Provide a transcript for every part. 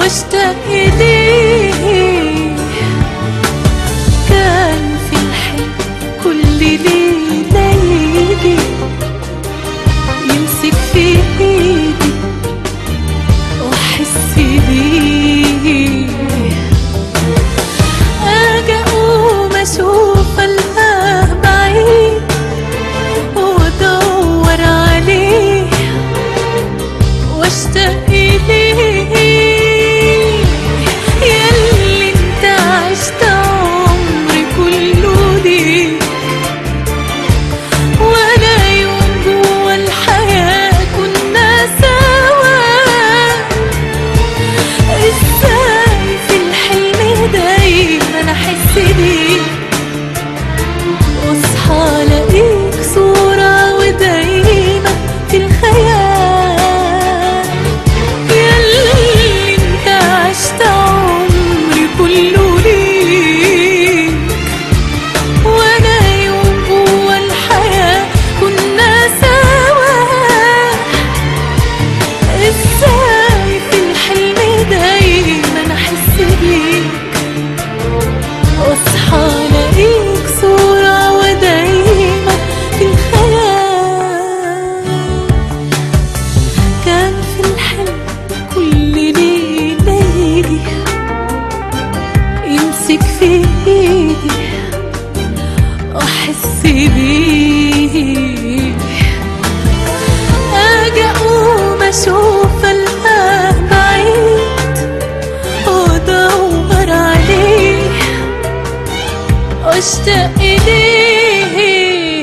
واشتاق إليه كان في الحلم كل ليلة يجي يمسك في ايدي واحس بيه اجي اقوم اشوف الاه بعيد وادور عليه واشتاق اليه ياللي انت عشت عمري كله ليه ولا يوم جوا الحياة كنا سوا ازاي في الحلم دايما احس بيك واصحى الاقيك صورة ودايما في الخيال ياللي انت عشت عمري كله ليك وانا يوم جوا الحياة كنا سوا ازاي في الحلم دايما احس بيك واصحى الاقيك صورة ودايما في الخيال كان في الحلم كل ليلة يجي يمسك في ايدي واحس بيه اجي اقوم اشوف الاه بعيد وادور عليه واشتاق اليه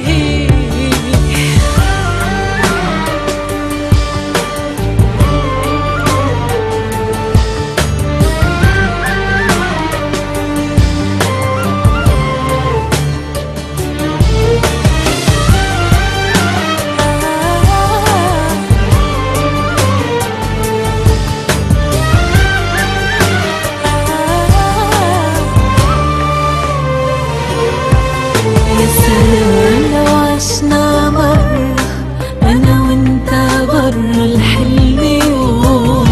يا سلام لو عشنا مرة أنا وأنت برا الحلم يوم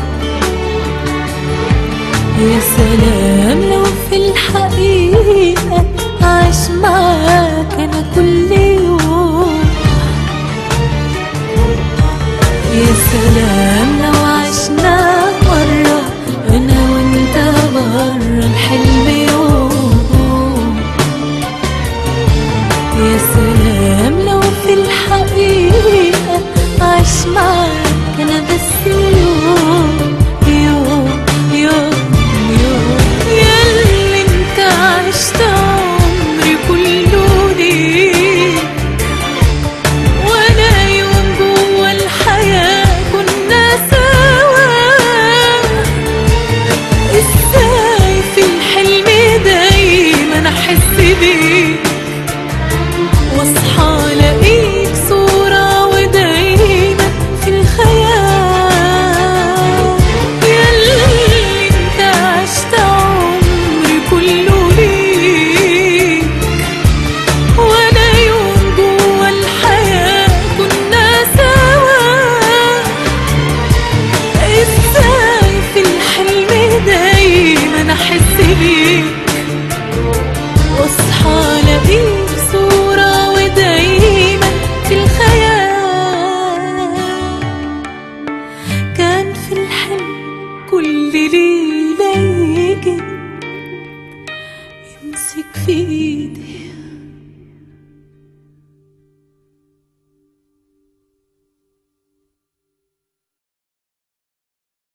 يا سلام لو في الحقيقة عايش معاك أنا كل يوم يا سلام لو عشنا